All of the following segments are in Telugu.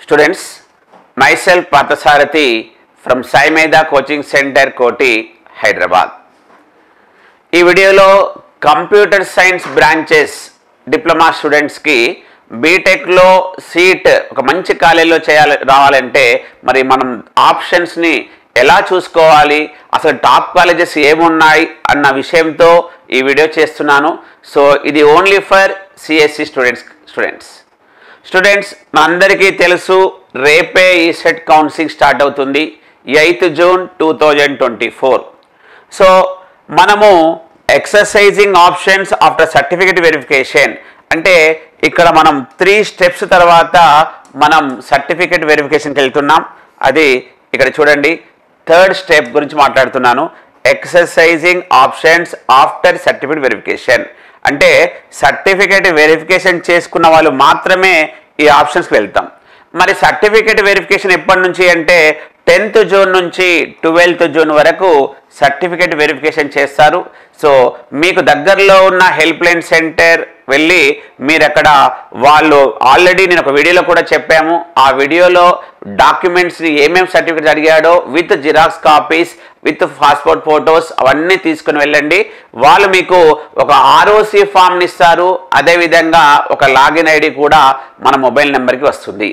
Students, myself Parthasarathi from Sai Meda Coaching Center, Koti, Hyderabad. ఈ వీడియోలో కంప్యూటర్ సైన్స్ బ్రాంచెస్ డిప్లొమా స్టూడెంట్స్కి బీటెక్లో సీట్ ఒక మంచి కాలేజీలో చేయాలి రావాలంటే మరి మనం ఆప్షన్స్ని ఎలా చూసుకోవాలి అసలు టాప్ కాలేజెస్ ఏమున్నాయి అన్న విషయంతో ఈ వీడియో చేస్తున్నాను సో ఇది only for CSE students students students మనందరికీ తెలుసు రేపే ఈ సెట్ కౌన్సిలింగ్ స్టార్ట్ అవుతుంది eighth June two thousand twenty four so మనము exercising options after certificate verification అంటే ఇక్కడ మనం త్రీ స్టెప్స్ తర్వాత మనం సర్టిఫికేట్ వెరిఫికేషన్కి వెళ్తున్నాం అది ఇక్కడ చూడండి థర్డ్ స్టెప్ గురించి మాట్లాడుతున్నాను exercising options after certificate verification అంటే సర్టిఫికేట్ వెరిఫికేషన్ చేసుకున్న వాళ్ళు మాత్రమే ఈ ఆప్షన్స్కి వెళ్తాం మరి సర్టిఫికేట్ వెరిఫికేషన్ ఎప్పటి నుంచి అంటే టెన్త్ జూన్ నుంచి ట్వెల్త్ జూన్ వరకు సర్టిఫికేట్ వెరిఫికేషన్ చేస్తారు సో మీకు దగ్గరలో ఉన్న హెల్ప్ లైన్ సెంటర్ వెళ్ళి మీరు అక్కడ వాళ్ళు ఆల్రెడీ నేను ఒక వీడియోలో కూడా చెప్పాము ఆ వీడియోలో డాక్యుమెంట్స్ని ఏమేమి సర్టిఫికేట్స్ అడిగాడో with xerox copies with passport photos అవన్నీ తీసుకుని వెళ్ళండి వాళ్ళు మీకు ఒక ఆర్ఓసి ఫామ్ని ఇస్తారు అదేవిధంగా ఒక లాగిన్ ఐడి కూడా మన మొబైల్ నెంబర్కి వస్తుంది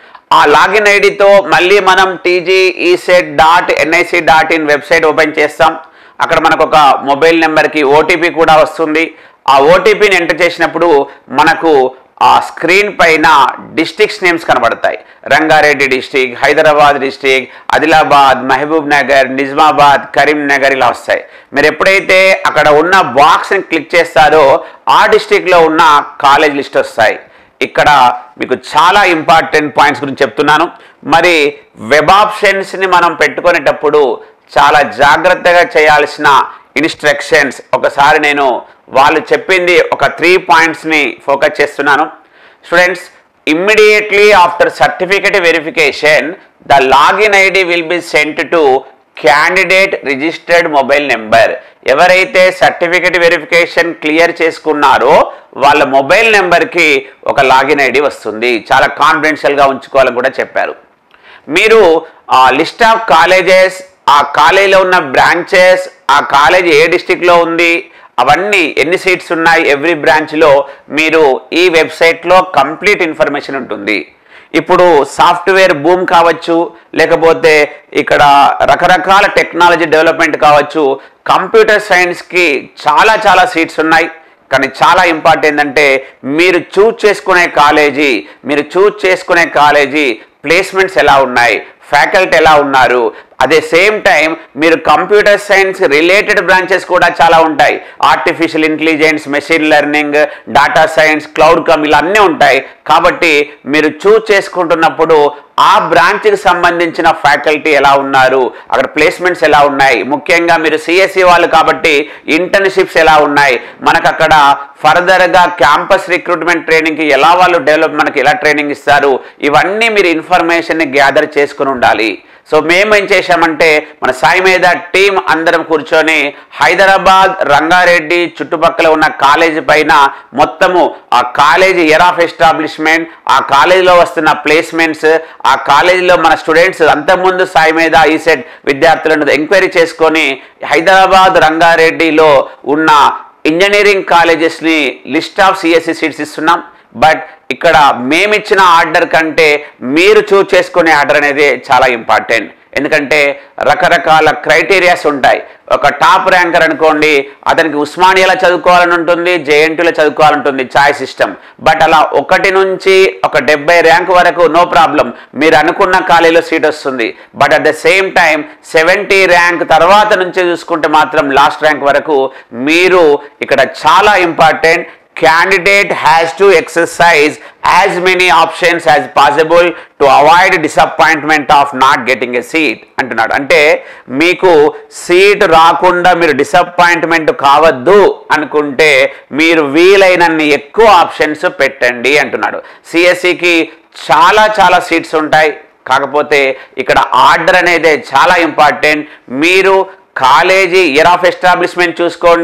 ఆ లాగిన్ ఐడితో మళ్ళీ మనం TG ECET dot NIC dot in website open చేస్తాం అక్కడ మనకు ఒక మొబైల్ నెంబర్కి ఓటీపీ కూడా వస్తుంది ఆ ఓటీపీని ఎంటర్ చేసినప్పుడు మనకు ఆ స్క్రీన్ పైన డిస్ట్రిక్ట్స్ నేమ్స్ కనబడతాయి Rangareddy district Hyderabad district Adilabad Mahabubnagar Nizamabad Karimnagar ఇలా వస్తాయి మీరు ఎప్పుడైతే అక్కడ ఉన్న బాక్స్ని క్లిక్ చేస్తారో ఆ డిస్టిక్లో ఉన్న కాలేజ్ లిస్ట్ వస్తాయి ఇక్కడ మీకు చాలా ఇంపార్టెంట్ పాయింట్స్ గురించి చెప్తున్నాను మరి వెబ్ ఆప్షన్స్ని మనం పెట్టుకునేటప్పుడు చాలా జాగ్రత్తగా చేయాల్సిన ఇన్స్ట్రక్షన్స్ ఒకసారి నేను వాళ్ళు చెప్పింది ఒక త్రీ పాయింట్స్ని ఫోకస్ చేస్తున్నాను students immediately after certificate verification the login ID will be sent to candidate registered mobile number ఎవరైతే సర్టిఫికేట్ వెరిఫికేషన్ క్లియర్ చేసుకున్నారో వాళ్ళ మొబైల్ నెంబర్కి ఒక లాగిన్ ఐడి వస్తుంది చాలా కాన్ఫిడెన్షియల్గా ఉంచుకోవాలని కూడా చెప్పారు మీరు ఆ లిస్ట్ ఆఫ్ కాలేజెస్ ఆ కాలేజీలో ఉన్న బ్రాంచెస్ ఆ కాలేజ్ ఏ డిస్టిక్లో ఉంది అవన్నీ ఎన్ని సీట్స్ ఉన్నాయి ఎవ్రీ బ్రాంచ్లో మీరు ఈ వెబ్సైట్లో కంప్లీట్ ఇన్ఫర్మేషన్ ఉంటుంది ఇప్పుడు సాఫ్ట్వేర్ బూమ్ కావచ్చు లేకపోతే ఇక్కడ రకరకాల టెక్నాలజీ డెవలప్మెంట్ కావచ్చు కంప్యూటర్ సైన్స్కి చాలా చాలా సీట్స్ ఉన్నాయి కానీ చాలా ఇంపార్టెంట్ ఏంటంటే మీరు చూజ్ చేసుకునే కాలేజీ మీరు చూజ్ చేసుకునే కాలేజీ ప్లేస్మెంట్స్ ఎలా ఉన్నాయి ఫ్యాకల్టీ ఎలా ఉన్నారు అదే సేమ్ టైం మీరు కంప్యూటర్ సైన్స్ రిలేటెడ్ బ్రాంచెస్ కూడా చాలా ఉంటాయి artificial intelligence machine learning data science cloud కమ్ ఇలా అన్నీ ఉంటాయి కాబట్టి మీరు చూజ్ చేసుకుంటున్నప్పుడు ఆ బ్రాంచ్కి సంబంధించిన ఫ్యాకల్టీ ఎలా ఉన్నారు అక్కడ ప్లేస్మెంట్స్ ఎలా ఉన్నాయి ముఖ్యంగా మీరు సిఎస్సి వాళ్ళు కాబట్టి ఇంటర్న్షిప్స్ ఎలా ఉన్నాయి మనకు అక్కడ ఫర్దర్గా క్యాంపస్ రిక్రూట్మెంట్ ట్రైనింగ్కి ఎలా వాళ్ళు డెవలప్ మనకి ఎలా ట్రైనింగ్ ఇస్తారు ఇవన్నీ మీరు ఇన్ఫర్మేషన్ని గ్యాదర్ చేసుకుని ఉండాలి సో మేము ఏం చేశామంటే మన సాయి మీద టీం అందరం కూర్చొని హైదరాబాద్ రంగారెడ్డి చుట్టుపక్కల ఉన్న కాలేజీ పైన మొత్తము ఆ కాలేజీ ఇయర్ ఆఫ్ ఎస్టాబ్లిష్మెంట్ ఆ కాలేజీలో వస్తున్న ప్లేస్మెంట్స్ ఆ కాలేజీలో మన స్టూడెంట్స్ అంతకుముందు సాయి మీద ఈ సెట్ విద్యార్థులను ఎంక్వైరీ చేసుకొని హైదరాబాద్ రంగారెడ్డిలో ఉన్న ఇంజనీరింగ్ కాలేజెస్ని లిస్ట్ ఆఫ్ సిఎస్సి సీట్స్ ఇస్తున్నాం బట్ ఇక్కడ మేమిచ్చిన ఆర్డర్ కంటే మీరు చూజ్ చేసుకునే ఆర్డర్ అనేది చాలా ఇంపార్టెంట్ ఎందుకంటే రకరకాల క్రైటీరియాస్ ఉంటాయి ఒక టాప్ ర్యాంకర్ అనుకోండి అతనికి ఉస్మానియాలో చదువుకోవాలని ఉంటుంది జేఎన్టీలో చదువుకోవాలంటుంది చాయ్ సిస్టమ్ బట్ అలా ఒకటి నుంచి ఒక డెబ్బై ర్యాంక్ వరకు నో ప్రాబ్లం మీరు అనుకున్న కాలేజీలో సీట్ వస్తుంది but at the same time seventy rank తర్వాత నుంచి చూసుకుంటే మాత్రం లాస్ట్ ర్యాంక్ వరకు మీరు ఇక్కడ చాలా important candidate has to exercise as many options as possible to avoid disappointment of not getting a seat అంటున్నాడు అంటే మీకు సీట్ రాకుండా మీరు డిసప్పాయింట్మెంట్ కావద్దు అనుకుంటే మీరు వీలైనన్ని ఎక్కువ ఆప్షన్స్ పెట్టండి అంటున్నాడు సిఎస్సికి చాలా చాలా సీట్స్ ఉంటాయి కాకపోతే ఇక్కడ ఆర్డర్ అనేది చాలా ఇంపార్టెంట్ మీరు కాలేజీ ఇయర్ ఆఫ్ ఎస్టాబ్లిష్మెంట్ చూసుకోండి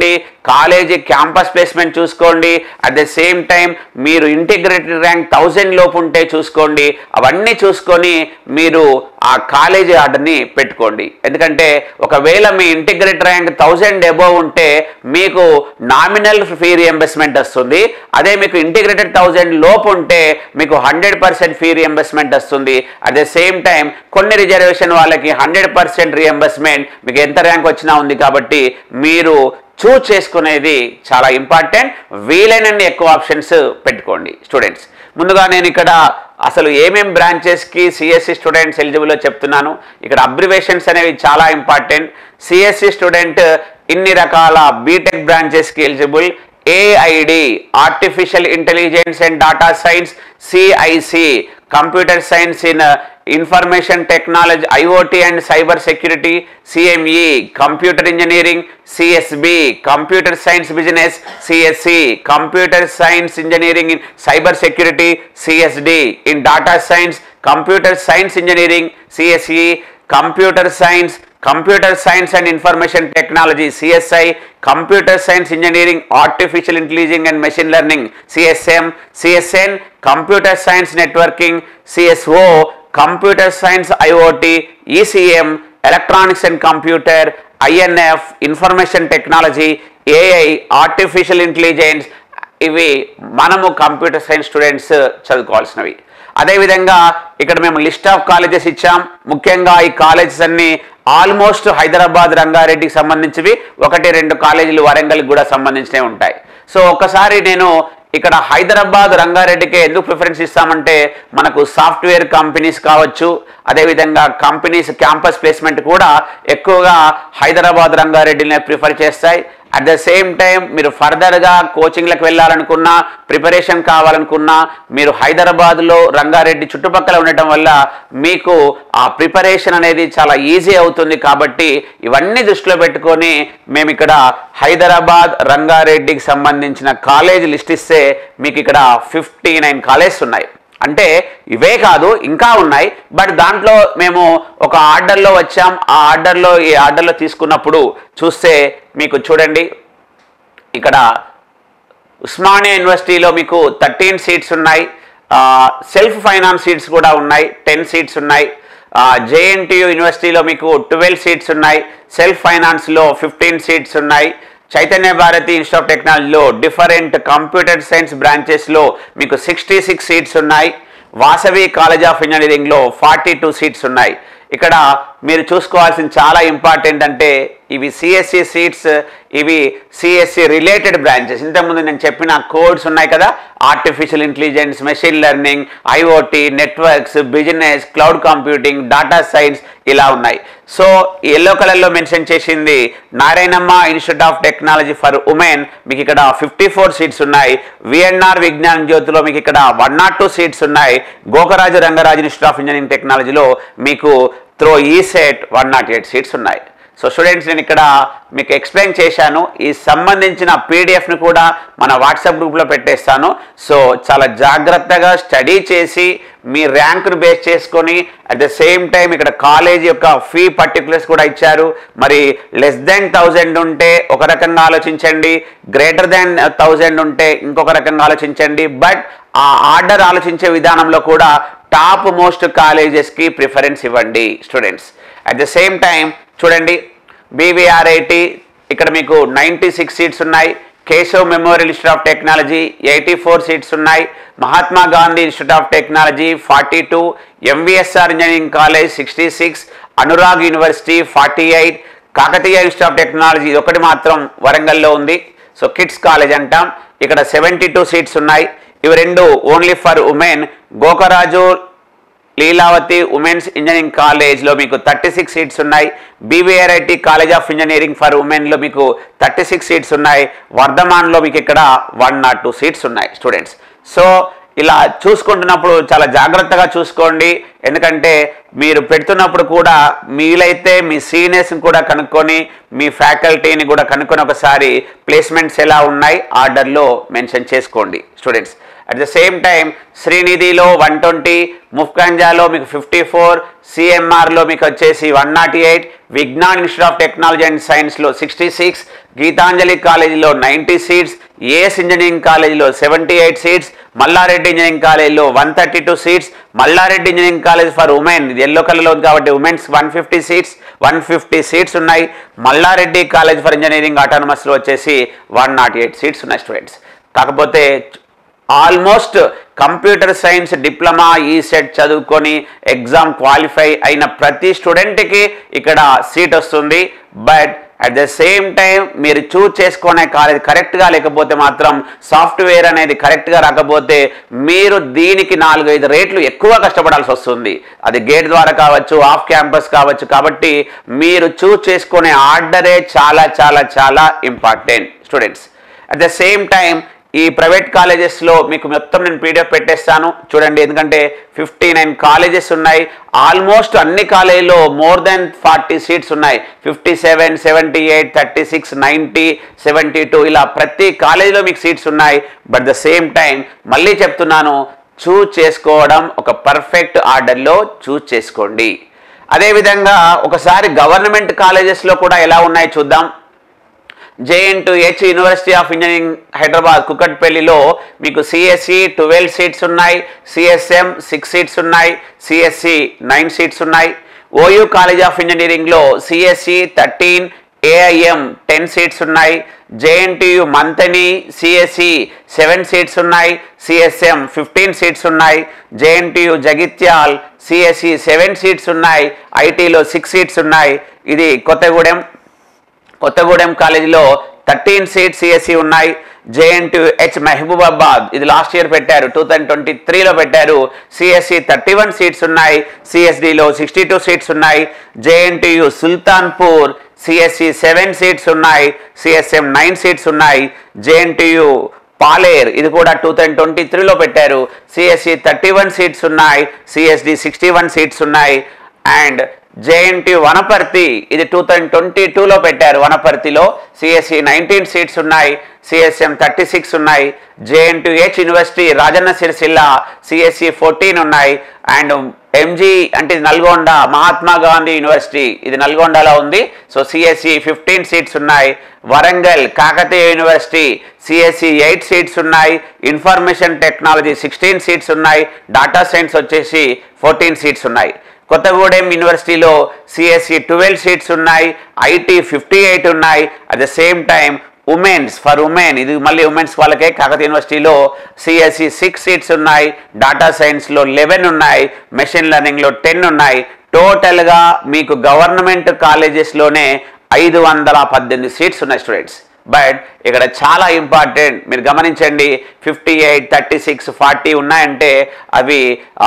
కాలేజీ క్యాంపస్ ప్లేస్మెంట్ చూసుకోండి అట్ ద సేమ్ టైం మీరు ఇంటిగ్రేటెడ్ ర్యాంక్ థౌజండ్ లోపు ఉంటే చూసుకోండి అవన్నీ చూసుకొని మీరు ఆ కాలేజీ ఆర్డర్ని పెట్టుకోండి ఎందుకంటే ఒకవేళ మీ ఇంటిగ్రేట్ ర్యాంక్ థౌజండ్ అబోవ్ ఉంటే మీకు నామినల్ ఫీ రియంబర్స్మెంట్ వస్తుంది అదే మీకు ఇంటిగ్రేటెడ్ థౌజండ్ లోపు ఉంటే మీకు హండ్రెడ్ పర్సెంట్ ఫీ రియంబర్స్మెంట్ వస్తుంది అట్ ద సేమ్ టైం కొన్ని రిజర్వేషన్ వాళ్ళకి హండ్రెడ్ పర్సెంట్ రియంబర్స్మెంట్ మీకు ఎంత ర్యాంక్ వచ్చినా ఉంది కాబట్టి మీరు చూస్ చేసుకునేది చాలా ఇంపార్టెంట్ వీలైనన్ని ఎక్కువ ఆప్షన్స్ పెట్టుకోండి స్టూడెంట్స్ ముందుగా నేను ఇక్కడ అసలు ఏమేం బ్రాంచెస్కి సిఎస్సి స్టూడెంట్స్ ఎలిజిబుల్ చెప్తున్నాను ఇక్కడ అబ్రివేషన్స్ అనేవి చాలా ఇంపార్టెంట్ సిఎస్సి స్టూడెంట్ ఇన్ని రకాల బీటెక్ బ్రాంచెస్కి eligible AID artificial intelligence and data science CIC computer science in information technology IOT and cyber security CME computer engineering CSB computer science business CSC computer science engineering in cyber security CSD in data science computer science engineering CSE computer science computer science and information technology CSI computer science engineering artificial intelligence and machine learning CSM CSN computer science networking CSO computer science IoT ECM electronics and computer INF information technology AI artificial intelligence ఇవి మనము కంప్యూటర్ సైన్స్ స్టూడెంట్స్ చదువుకోవాల్సినవి అదేవిధంగా ఇక్కడ మేము లిస్ట్ ఆఫ్ కాలేజెస్ ఇచ్చాం ముఖ్యంగా ఈ కాలేజెస్ అన్ని ఆల్మోస్ట్ హైదరాబాద్ రంగారెడ్డికి సంబంధించివి ఒకటి రెండు కాలేజీలు వరంగల్కి కూడా సంబంధించినవి ఉంటాయి సో ఒకసారి నేను ఇక్కడ హైదరాబాద్ రంగారెడ్డికి ఎందుకు ప్రిఫరెన్స్ ఇస్తామంటే మనకు సాఫ్ట్వేర్ కంపెనీస్ కావచ్చు అదేవిధంగా కంపెనీస్ క్యాంపస్ ప్లేస్మెంట్ కూడా ఎక్కువగా హైదరాబాద్ రంగారెడ్డినే ప్రిఫర్ చేస్తాయి అట్ ద సేమ్ టైం మీరు ఫర్దర్గా కోచింగ్లకు వెళ్ళాలనుకున్నా ప్రిపరేషన్ కావాలనుకున్నా మీరు హైదరాబాద్లో రంగారెడ్డి చుట్టుపక్కల ఉండటం వల్ల మీకు ఆ ప్రిపరేషన్ అనేది చాలా ఈజీ అవుతుంది కాబట్టి ఇవన్నీ దృష్టిలో పెట్టుకొని మేము ఇక్కడ హైదరాబాద్ రంగారెడ్డికి సంబంధించిన కాలేజ్ లిస్ట్ ఇస్తే మీకు ఇక్కడ ఫిఫ్టీ నైన్ కాలేజెస్ ఉన్నాయి అంటే ఇవే కాదు ఇంకా ఉన్నాయి బట్ దాంట్లో మేము ఒక ఆర్డర్లో వచ్చాం ఆ ఆర్డర్లో ఈ ఆర్డర్లో తీసుకున్నప్పుడు చూస్తే మీకు చూడండి ఇక్కడ ఉస్మానియా యూనివర్సిటీలో మీకు థర్టీన్ సీట్స్ ఉన్నాయి సెల్ఫ్ ఫైనాన్స్ సీట్స్ కూడా ఉన్నాయి టెన్ సీట్స్ ఉన్నాయి జేఎన్టీయు యూనివర్సిటీలో మీకు ట్వెల్వ్ సీట్స్ ఉన్నాయి సెల్ఫ్ ఫైనాన్స్లో ఫిఫ్టీన్ సీట్స్ ఉన్నాయి చైతన్య భారతి ఇన్స్టిట్యూట్ ఆఫ్ టెక్నాలజీలో డిఫరెంట్ కంప్యూటర్ సైన్స్ బ్రాంచెస్లో మీకు సిక్స్టీ సిక్స్ సీట్స్ ఉన్నాయి వాసవి కాలేజ్ ఆఫ్ ఇంజనీరింగ్లో ఫార్టీ టూ సీట్స్ ఉన్నాయి ఇక్కడ మీరు చూసుకోవాల్సిన చాలా ఇంపార్టెంట్ అంటే ఇవి సిఎస్సి సీట్స్ ఇవి సిఎస్సి రిలేటెడ్ బ్రాంచెస్ ఇంతకుముందు నేను చెప్పిన కోడ్స్ ఉన్నాయి కదా artificial intelligence machine learning IOT networks business cloud computing data science ఇలా ఉన్నాయి సో ఎల్లో కలర్లో మెన్షన్ చేసింది Narayanamma institute of technology for women మీకు ఇక్కడ ఫిఫ్టీ ఫోర్ సీట్స్ ఉన్నాయి విఎన్ఆర్ విజ్ఞాన్ జ్యోతిలో మీకు ఇక్కడ వన్ నాట్ టూ సీట్స్ ఉన్నాయి Gokaraju Rangaraju institute of engineering టెక్నాలజీలో మీకు through ECET one nought eight seats ఉన్నాయి సో స్టూడెంట్స్ నేను ఇక్కడ మీకు ఎక్స్ప్లెయిన్ చేశాను ఈ సంబంధించిన పీడిఎఫ్ని కూడా మన వాట్సాప్ గ్రూప్లో పెట్టేస్తాను సో చాలా జాగ్రత్తగా స్టడీ చేసి మీ ర్యాంకును బేస్ చేసుకొని అట్ ద సేమ్ టైం ఇక్కడ కాలేజ్ యొక్క ఫీ పర్టికులర్స్ కూడా ఇచ్చారు మరి లెస్ దెన్ థౌజండ్ ఉంటే ఒక రకంగా ఆలోచించండి గ్రేటర్ దెన్ థౌజండ్ ఉంటే ఇంకొక రకంగా ఆలోచించండి బట్ ఆ ఆర్డర్ ఆలోచించే విధానంలో కూడా టాప్ మోస్ట్ కాలేజెస్కి ప్రిఫరెన్స్ ఇవ్వండి students at the same time చూడండి బీవీఆర్ఐటి ఇక్కడ మీకు నైంటీ సిక్స్ సీట్స్ ఉన్నాయి Keshav memorial institute of technology eighty four seats ఉన్నాయి Mahatma Gandhi institute of technology forty two MVSR engineering college sixty six Anurag university forty eight Kakatiya institute of technology ఇది ఒకటి మాత్రం వరంగల్లో ఉంది సో కిడ్స్ కాలేజ్ అంటాం ఇక్కడ సెవెంటీ టూ సీట్స్ ఉన్నాయి ఇవి రెండు only for women Gokaraju Lilavathi women's engineering కాలేజ్లో మీకు థర్టీ సిక్స్ సీట్స్ ఉన్నాయి BVRIT college of engineering for ఉమెన్లో మీకు థర్టీ సిక్స్ సీట్స్ ఉన్నాయి వర్ధమాన్లో మీకు ఇక్కడ వన్ నాట్ టూ సీట్స్ ఉన్నాయి స్టూడెంట్స్ సో ఇలా చూసుకుంటున్నప్పుడు చాలా జాగ్రత్తగా చూసుకోండి ఎందుకంటే మీరు పెడుతున్నప్పుడు కూడా మీలైతే మీ సీనియర్స్ని కూడా కనుక్కొని మీ ఫ్యాకల్టీని కూడా కనుక్కొని ఒకసారి ప్లేస్మెంట్స్ ఎలా ఉన్నాయి ఆర్డర్లో మెన్షన్ చేసుకోండి students at the same time శ్రీనిధిలో వన్ ట్వంటీ ముఫ్కంజాలో మీకు ఫిఫ్టీ ఫోర్ సిఎంఆర్లో మీకు వచ్చేసి one nought eight Vignan institute of technology and సైన్స్లో సిక్స్టీ సిక్స్ గీతాంజలి కాలేజీలో నైంటీ సీట్స్ ఏఎస్ ఇంజనీరింగ్ కాలేజీలో seventy eight seats Mallareddy engineering కాలేజీలో one thirty two seats Mallareddy engineering college for women ఇది ఎల్లో కలర్లో ఉంది కాబట్టి women's one fifty seats one fifty seats ఉన్నాయి మల్లారెడ్డి కాలేజ్ ఫర్ ఇంజనీరింగ్ ఆటానమస్లో వచ్చేసి వన్ నాట్ ఎయిట్ సీట్స్ ఉన్నాయి స్టూడెంట్స్ కాకపోతే almost computer science diploma ECET చదువుకొని ఎగ్జామ్ క్వాలిఫై అయిన ప్రతి స్టూడెంట్కి ఇక్కడ సీట్ వస్తుంది but at the same time మీరు చూజ్ చేసుకునే కాలేజ్ కరెక్ట్గా లేకపోతే మాత్రం సాఫ్ట్వేర్ అనేది కరెక్ట్గా రాకపోతే మీరు దీనికి నాలుగైదు రేట్లు ఎక్కువ కష్టపడాల్సి వస్తుంది అది గేట్ ద్వారా కావచ్చు ఆఫ్ క్యాంపస్ కావచ్చు కాబట్టి మీరు చూజ్ చేసుకునే ఆర్డరే చాలా చాలా చాలా important students at the same time ఈ ప్రైవేట్ కాలేజెస్లో మీకు మొత్తం నేను పీడిఎఫ్ పెట్టేస్తాను చూడండి ఎందుకంటే ఫిఫ్టీ నైన్ కాలేజెస్ ఉన్నాయి ఆల్మోస్ట్ అన్ని కాలేజీలో మోర్ దెన్ ఫార్టీ సీట్స్ ఉన్నాయి fifty seven seventy eight thirty six ninety seventy two ఇలా ప్రతి కాలేజీలో మీకు సీట్స్ ఉన్నాయి బట్ ద సేమ్ టైం మళ్ళీ చెప్తున్నాను చూజ్ చేసుకోవడం ఒక పర్ఫెక్ట్ ఆర్డర్లో చూజ్ చేసుకోండి అదేవిధంగా ఒకసారి గవర్నమెంట్ కాలేజెస్లో కూడా ఎలా ఉన్నాయో చూద్దాం JNTUH university of engineering Hyderabad కుకట్పల్లిలో మీకు సిఎస్సి ట్వెల్వ్ సీట్స్ ఉన్నాయి సిఎస్ఎం సిక్స్ సీట్స్ ఉన్నాయి సిఎస్సి నైన్ సీట్స్ ఉన్నాయి ఓయూ కాలేజ్ ఆఫ్ ఇంజనీరింగ్లో CSC thirteen AIM ten seats ఉన్నాయి JNTU Manthani CSC seven seats ఉన్నాయి సిఎస్ఎం ఫిఫ్టీన్ సీట్స్ ఉన్నాయి JNTU Jagtial CSC seven seats ఉన్నాయి ఐటీలో సిక్స్ సీట్స్ ఉన్నాయి ఇది కొత్తగూడెం కొత్తగూడెం కాలేజీలో థర్టీన్ సీట్స్ సిఎస్సి ఉన్నాయి జేఎన్టీ హెచ్ మహబూబాబాద్ ఇది లాస్ట్ ఇయర్ పెట్టారు టూ థౌజండ్ ట్వంటీ త్రీలో పెట్టారు సిఎస్సి థర్టీ వన్ సీట్స్ ఉన్నాయి సిఎస్డిలో సిక్స్టీ టూ సీట్స్ ఉన్నాయి JNTU Sultanpur CSC seven seats ఉన్నాయి సిఎస్ఎం నైన్ సీట్స్ ఉన్నాయి జేఎన్టీయు పాలేర్ ఇది కూడా టూ థౌజండ్ ట్వంటీ త్రీలో పెట్టారు సిఎస్సి థర్టీ వన్ సీట్స్ ఉన్నాయి సిఎస్డి సిక్స్టీ వన్ సీట్స్ ఉన్నాయి అండ్ జేఎన్టీ వనపర్తి ఇది టూ థౌజండ్ ట్వంటీ టూలో పెట్టారు వనపర్తిలో సిఎస్సి నైన్టీన్ సీట్స్ ఉన్నాయి సిఎస్ఎం థర్టీ సిక్స్ ఉన్నాయి JNT H university Rajanna Sircilla CSC fourteen ఉన్నాయి అండ్ ఎంజీ అంటే ఇది నల్గొండ మహాత్మా గాంధీ యూనివర్సిటీ ఇది నల్గొండలో ఉంది సో సిఎస్సి ఫిఫ్టీన్ సీట్స్ ఉన్నాయి Warangal Kakatiya university CSC eight seats ఉన్నాయి ఇన్ఫర్మేషన్ టెక్నాలజీ సిక్స్టీన్ సీట్స్ ఉన్నాయి డాటా సైన్స్ వచ్చేసి ఫోర్టీన్ సీట్స్ ఉన్నాయి కొత్తగూడెం యూనివర్సిటీలో సిఎస్సి ట్వెల్వ్ సీట్స్ ఉన్నాయి ఐటీ ఫిఫ్టీ ఎయిట్ ఉన్నాయి at the same time women's for women ఇది మళ్ళీ ఉమెన్స్ వాళ్ళకే కాకతీయ యూనివర్సిటీలో సిఎస్సి సిక్స్ సీట్స్ ఉన్నాయి డాటా సైన్స్లో లెవెన్ ఉన్నాయి మెషిన్ లెర్నింగ్లో టెన్ ఉన్నాయి టోటల్గా మీకు గవర్నమెంట్ కాలేజెస్లోనే ఐదు వందల పద్దెనిమిది సీట్స్ ఉన్నాయి స్టూడెంట్స్ బట్ ఇక్కడ చాలా ఇంపార్టెంట్ మీరు గమనించండి fifty eight thirty six forty ఉన్నాయంటే అవి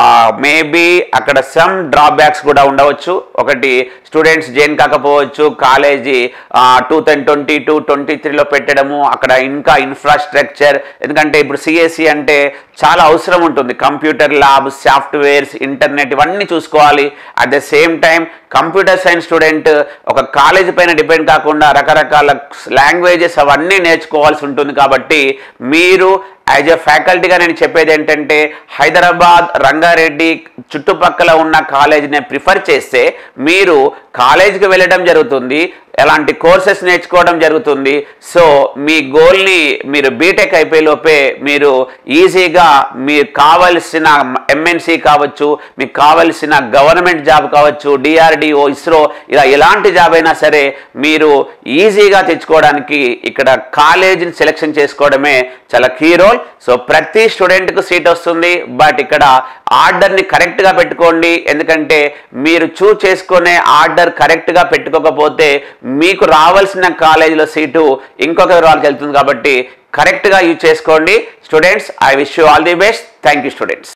మేబీ అక్కడ సమ్ డ్రాబ్యాక్స్ కూడా ఉండవచ్చు ఒకటి స్టూడెంట్స్ జైన్ కాకపోవచ్చు college two thousand twenty two twenty త్రీలో పెట్టడము అక్కడ ఇంకా ఇన్ఫ్రాస్ట్రక్చర్ ఎందుకంటే ఇప్పుడు సిఎస్సి అంటే చాలా అవసరం ఉంటుంది కంప్యూటర్ ల్యాబ్ సాఫ్ట్వేర్స్ ఇంటర్నెట్ ఇవన్నీ చూసుకోవాలి at the same time computer science student ఒక కాలేజ్ పైన డిపెండ్ కాకుండా రకరకాల లాంగ్వేజెస్ అవన్నీ నేర్చుకోవాల్సి ఉంటుంది కాబట్టి మీరు యాజ్ ఎ ఫ్యాకల్టీగా నేను చెప్పేది ఏంటంటే హైదరాబాద్ రంగారెడ్డి చుట్టుపక్కల ఉన్న కాలేజీని ప్రిఫర్ చేస్తే మీరు కాలేజీకి వెళ్ళడం జరుగుతుంది ఎలాంటి కోర్సెస్ నేర్చుకోవడం జరుగుతుంది సో మీ గోల్ని మీరు బీటెక్ అయిపోయే లోపే మీరు ఈజీగా మీకు కావలసిన ఎంఎన్సి కావచ్చు మీకు కావలసిన గవర్నమెంట్ జాబ్ కావచ్చు డిఆర్డిఓ ఇస్రో ఇలా ఎలాంటి జాబ్ అయినా సరే మీరు ఈజీగా తెచ్చుకోవడానికి ఇక్కడ కాలేజీని సెలెక్షన్ చేసుకోవడమే చాలా కీ రోల్ సో ప్రతి స్టూడెంట్కు సీట్ వస్తుంది బట్ ఇక్కడ ఆర్డర్ని కరెక్ట్గా పెట్టుకోండి ఎందుకంటే మీరు చూస్ చేసుకునే ఆర్డర్ కరెక్ట్గా పెట్టుకోకపోతే మీకు రావాల్సిన కాలేజీలో సీటు ఇంకొక వాళ్ళకి వెళ్తుంది కాబట్టి కరెక్ట్గా యూజ్ చేసుకోండి students I wish you all the best thank you students